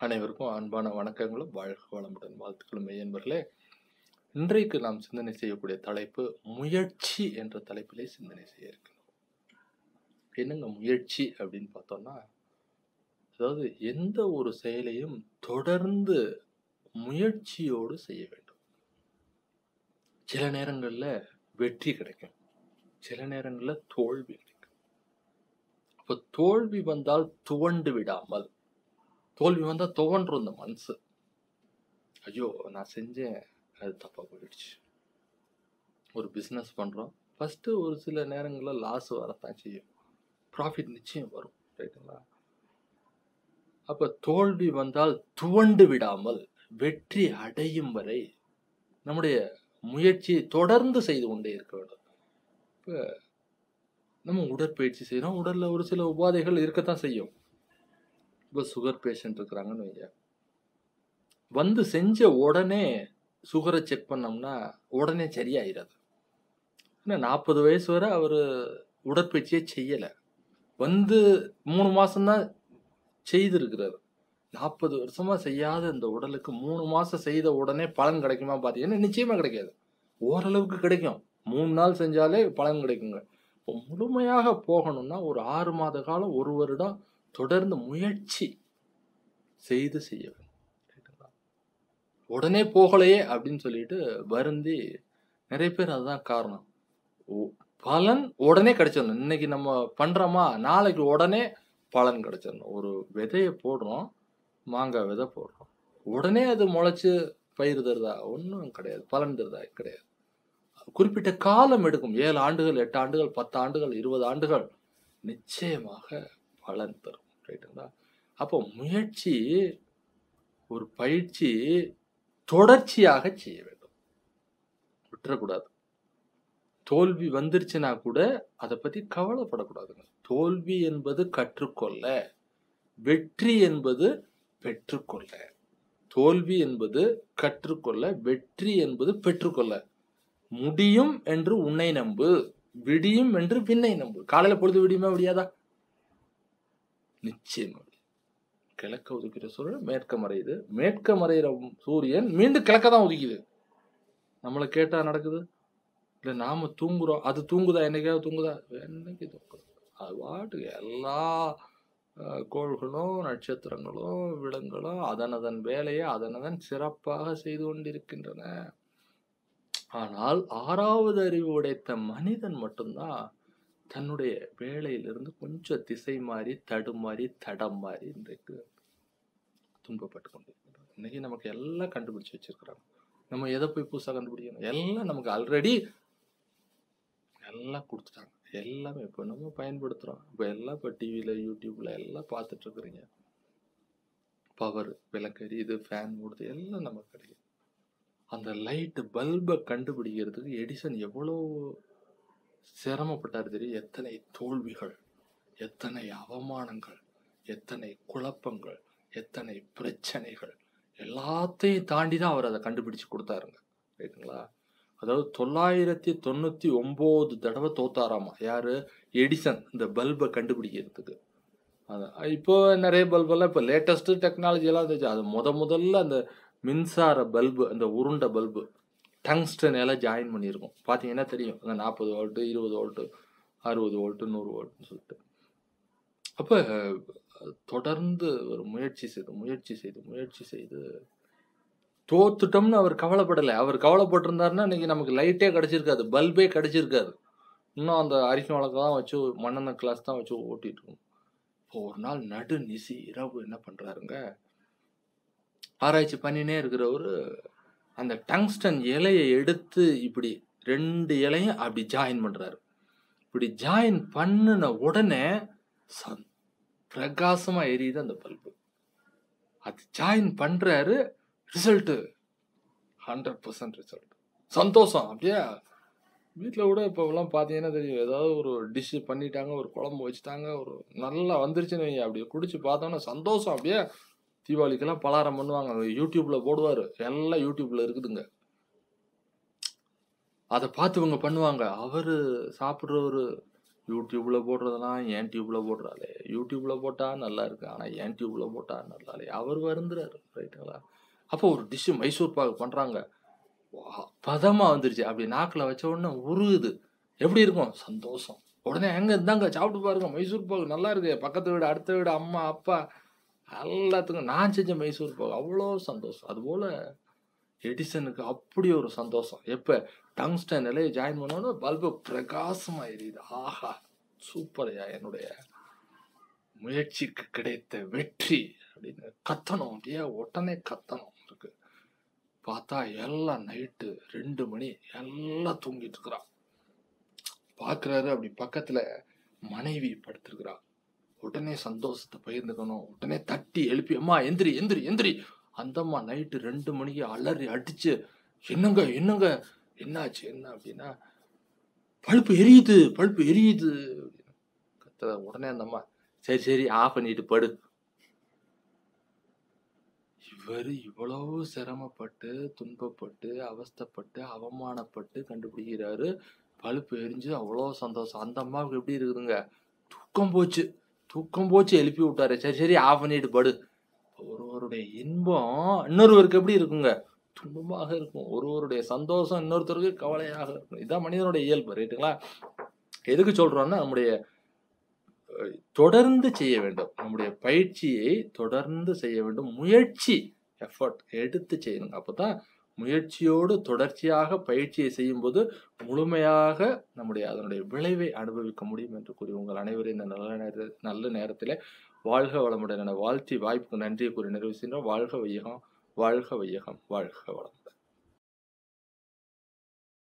அனைவருக்கும் அன்பான வணக்கங்களும் வாழ்க வளமுடன் வாழ்த்துக்களும் மெய்யன்பர்களே இன்றைக்கு நாம் சிந்தனை செய்யக்கூடிய தலைப்பு முயற்சி என்ற தலைப்பிலே சிந்தனை செய்ய இருக்கிறோம் என்னங்க முயற்சி அப்படின்னு பார்த்தோம்னா அதாவது எந்த ஒரு செயலையும் தொடர்ந்து முயற்சியோடு செய்ய வேண்டும் சில நேரங்களில் வெற்றி கிடைக்கும் சில நேரங்களில் தோல்வி கிடைக்கும் அப்போ தோல்வி வந்தால் துவண்டு விடாமல் தோல்வி வந்தால் துவன்றும் இந்த மனசு ஐயோ நான் செஞ்சேன் அது தப்பாக போயிடுச்சு ஒரு பிஸ்னஸ் பண்ணுறோம் ஃபஸ்ட்டு ஒரு சில நேரங்களில் லாஸ் வரத்தான் செய்யும் ப்ராஃபிட் நிச்சயம் வரும் ரைட்டுங்களா அப்போ தோல்வி வந்தால் துவண்டு விடாமல் வெற்றி அடையும் வரை நம்முடைய முயற்சியை தொடர்ந்து செய்து கொண்டே இருக்க வேண்டும் இப்போ நம்ம உடற்பயிற்சி செய்கிறோம் உடலில் ஒரு சில உபாதைகள் இருக்கத்தான் செய்யும் இப்போ சுகர் பேஷண்ட் இருக்கிறாங்கன்னு வைங்க வந்து செஞ்ச உடனே சுகரை செக் பண்ணோம்னா உடனே சரியாயிடாது ஏன்னா நாற்பது வயசு வரை அவர் உடற்பயிற்சியே செய்யலை வந்து மூணு மாதம்தான் செய்திருக்கிறார் நாற்பது வருஷமா செய்யாத இந்த உடலுக்கு மூணு மாசம் செய்த உடனே பலன் கிடைக்குமா பார்த்தீங்கன்னா நிச்சயமா கிடைக்காது ஓரளவுக்கு கிடைக்கும் மூணு நாள் செஞ்சாலே பலன் கிடைக்குங்க இப்போ முழுமையாக போகணும்னா ஒரு ஆறு மாத காலம் ஒரு வருடம் தொடர்ந்து முயற்சி செய்து செய்ய வேண்டும் ரைட்டுங்களா? உடனே போகலையே அப்படின்னு சொல்லிட்டு வருந்தி நிறைய பேர் அதுதான் காரணம் ஓ- பலன் உடனே கிடைச்சிடணும் இன்னைக்கு நம்ம பண்றோமா நாளைக்கு உடனே பலன் கிடைச்சிடணும் ஒரு விதையை போடுறோம் மாங்காய் விதை போடுறோம் உடனே அது முளைச்சு பயிர் தருதா ஒன்றும் கிடையாது பலன் தருதா கிடையாது குறிப்பிட்ட காலம் எடுக்கும் ஏழு ஆண்டுகள் எட்டு ஆண்டுகள் பத்து ஆண்டுகள் இருபது ஆண்டுகள் நிச்சயமாக பலன் தரும் ரைட்டுங்களா அப்போ முயற்சி ஒரு பயிற்சி தொடர்ச்சியாக செய்ய வேண்டும் விட்டுறக்கூடாது தோல்வி வந்துருச்சுன்னா கூட அதை பத்தி கவலைப்படக்கூடாதுங்க தோல்வி என்பது கற்றுக்கொள்ள வெற்றி என்பது பெற்றுக்கொள்ள தோல்வி என்பது கற்றுக்கொள்ள வெற்றி என்பது பெற்றுக்கொள்ள முடியும் என்று உன்னை நம்பு விடியும் என்று விண்ணை நம்பு காலையில பொழுது விடியுமா விடியாதா நிச்சயமா விடியும். கிழக்க உதிக்கிற சூரியன் மேற்க மறையுது மேற்க மறையிற சூரியன் மீண்டும் கிழக்க தான் உதிக்குது நம்மளை கேட்டா நடக்குது இல்லை நாம தூங்குறோம் அது தூங்குதா என்னைக்காவது தூங்குதா என்னைக்கு தூங்குது அது பாட்டுக்கு எல்லா அஹ், கோள்களும் நட்சத்திரங்களும் விலங்குகளும் அதனதன் வேலையை அதனதன் சிறப்பாக செய்து கொண்டிருக்கின்றன ஆனால் ஆறாவது அறிவு உடைத்த மனிதன் மட்டும்தான் தன்னுடைய வேலையிலிருந்து கொஞ்சம் திசை மாறி தடுமாறி தடம் மாறி இன்றைக்கு துன்பப்பட்டு கொண்டிருக்கிறார் இன்னைக்கு நமக்கு எல்லாம் கண்டுபிடிச்சு வச்சிருக்கிறாங்க நம்ம எதை போய் புதுசாக கண்டுபிடிக்கணும் எல்லாம் நமக்கு ஆல்ரெடி எல்லாம் கொடுத்துட்டாங்க எல்லாமே இப்போ நம்ம பயன்படுத்துகிறோம் இப்போ எல்லாம் இப்போ டிவியில் யூடியூப்ல எல்லாம் பார்த்துட்டு இருக்கிறீங்க பவர் விளக்கரி இது ஃபேன் ஓடுது எல்லாம் நமக்கு கிடைக்கும் அந்த லைட்டு பல்பை கண்டுபிடிக்கிறதுக்கு எடிசன் எவ்வளோ சிரமப்பட்டார் தெரியும் எத்தனை தோல்விகள் எத்தனை அவமானங்கள் எத்தனை குழப்பங்கள் எத்தனை பிரச்சனைகள் எல்லாத்தையும் தாண்டி தான் அவர் அதை கண்டுபிடிச்சு கொடுத்தாருங்க ரைட்டுங்களா அதாவது தொள்ளாயிரத்தி தொண்ணூத்தி ஒன்பது தடவை தோத்தாராமா யாரு எடிசன் இந்த பல்பை கண்டுபிடிக்கிறதுக்கு அதான் இப்போ நிறைய பல்பெல்லாம் இப்போ லேட்டஸ்ட் டெக்னாலஜி எல்லாம் இருந்துச்சு அது முத முதல்ல அந்த மின்சார பல்பு அந்த உருண்டை பல்பு டங்ஸ்டன் எல்லாம் ஜாயின் பண்ணியிருக்கோம் பார்த்தீங்கன்னா தெரியும் அந்த நாற்பது வோல்ட்டு இருபது வோல்ட்டு அறுபது வோல்ட்டு நூறு வோல்ட்னு சொல்லிட்டு அப்போ தொடர்ந்து ஒரு முயற்சி செய்து முயற்சி செய்து முயற்சி செய்து தோத்துட்டோம்னு அவர் கவலைப்படலை அவர் கவலைப்பட்டிருந்தாருன்னா இன்னைக்கு நமக்கு லைட்டே கிடைச்சிருக்காது பல்பே கிடைச்சிருக்காது இன்னும் அந்த அரிக்கும் வழக்கம் தான் வச்சு மண்ணெண்ணெய் கிளாஸ் தான் வச்சு ஓட்டிட்டு இருக்கோம் இப்போ ஒரு நாள் நடு நிசி இரவு என்ன பண்றாருங்க ஆராய்ச்சி பண்ணினே இருக்கிறவரு அந்த டங்ஸ்டன் இலையை எடுத்து இப்படி ரெண்டு இலையும் அப்படி ஜாயின் பண்றாரு இப்படி ஜாயின் பண்ணின உடனே சந் பிரகாசமா எரியுது அந்த பல்பு அது ஜாயின் பண்றாரு ரிசல்ட்டு ஹண்ட்ரட் பர்சன்ட் ரிசல்ட் சந்தோஷம் அப்படியே வீட்டில் கூட இப்போலாம் பார்த்தீங்கன்னா தெரியும் ஏதாவது ஒரு டிஷ்ஷு பண்ணிட்டாங்க ஒரு குழம்பு வச்சுட்டாங்க ஒரு நல்லா வந்துருச்சுன்னு வைங்க அப்படியே குடிச்சு பார்த்தோன்னா சந்தோஷம் அப்படியே தீபாவளிக்கெல்லாம் பலகாரம் பண்ணுவாங்க அது யூடியூப்ல போடுவார் எல்லாம் யூடியூப்ல இருக்குதுங்க அதை பார்த்து இவங்க பண்ணுவாங்க அவரு சாப்பிட்றவரு யூடியூப்ல போடுறதெல்லாம் என் டியூப்ல போடுறாளே யூடியூப்ல போட்டா நல்லா இருக்கு ஆனா என் டியூப்ல போட்டா நல்லா இல்லையே அவர் வருந்துறாரு ரைட்டுங்களா அப்போ ஒரு டிஷ் மைசூர் பாகு பண்றாங்க வா, பதமா வந்துருச்சு அப்படி நாக்குல வச்ச உடனே உருகுது எப்படி இருக்கும் சந்தோஷம் உடனே எங்க இருந்தாங்க சாப்பிட்டு பாருங்க மைசூர் பாகு நல்லா இருக்கு பக்கத்து வீடு அடுத்த வீடு அம்மா அப்பா எல்லாத்துக்கும் நான் செஞ்ச மைசூர் பாகு அவ்வளோ சந்தோஷம் அதுபோல எடிசனுக்கு அப்படி ஒரு சந்தோஷம் எப்ப டங்ஸ்டன் நிலையை ஜாயின் பண்ணோன்னு பல்பு பிரகாசமா எரியுது ஆஹா சூப்பர்யா என்னுடைய முயற்சிக்கு கிடைத்த வெற்றி அப்படின்னு கத்தணும் அப்படியே உடனே கத்தணும் இருக்கு பார்த்தா எல்லாம் நைட்டு ரெண்டு மணி எல்லாம் தூங்கிட்டு இருக்கிறான் பார்க்கறாரு அப்படி பக்கத்துல மனைவி படுத்திருக்கிறா உடனே சந்தோஷத்தை பகிர்ந்துக்கணும் உடனே தட்டி எழுப்பி அம்மா எந்திரி எந்திரி எந்திரி அந்தம்மா நைட்டு ரெண்டு மணிக்கு அலறி அடிச்சு என்னங்க என்னங்க என்னாச்சு என்ன அப்படின்னா பழுப்பு எரியுது பழுப்பு எரியுது அப்படின்னு கத்துற உடனே அந்த அம்மா சரி சரி ஆஃப் பண்ணிட்டு படு இவர் இவ்வளவு சிரமப்பட்டு துன்பப்பட்டு அவஸ்தைப்பட்டு அவமானப்பட்டு கண்டுபிடிக்கிறாரு பழுப்பு எரிஞ்சு அவ்வளோ சந்தோஷம் அந்த அம்மாவுக்கு எப்படி இருக்குதுங்க தூக்கம் போச்சு தூக்கம் போச்சு எழுப்பி விட்டாரு சரி சரி ஆஃப் பண்ணிட்டு படு ஒருவருடைய இன்பம் இன்னொருவருக்கு எப்படி இருக்குங்க துன்பமாக இருக்கும் ஒருவருடைய சந்தோஷம் இன்னொருத்தருக்கு கவலையாக இருக்கும் இதான் மனிதனுடைய இயல்பு ரைட்டுங்களா எதுக்கு சொல்றோம்னா நம்முடைய அஹ், தொடர்ந்து செய்ய வேண்டும் நம்முடைய பயிற்சியை தொடர்ந்து செய்ய வேண்டும் முயற்சி எஃபர்ட் எடுத்து செய்யணும் அப்பதான் முயற்சியோடு தொடர்ச்சியாக பயிற்சியை செய்யும்போது முழுமையாக நம்முடைய அதனுடைய விளைவை அனுபவிக்க முடியும் என்று கூறி உங்கள் அனைவரும் இந்த நல்ல நேர நல்ல நேரத்திலே வாழ்க வளமுடன் என வாழ்த்தி வாய்ப்புக்கு நன்றி கூறி நிறைவு செய்கின்றோம் வாழ்க வையகம் வாழ்க வையகம் வாழ்க வளம்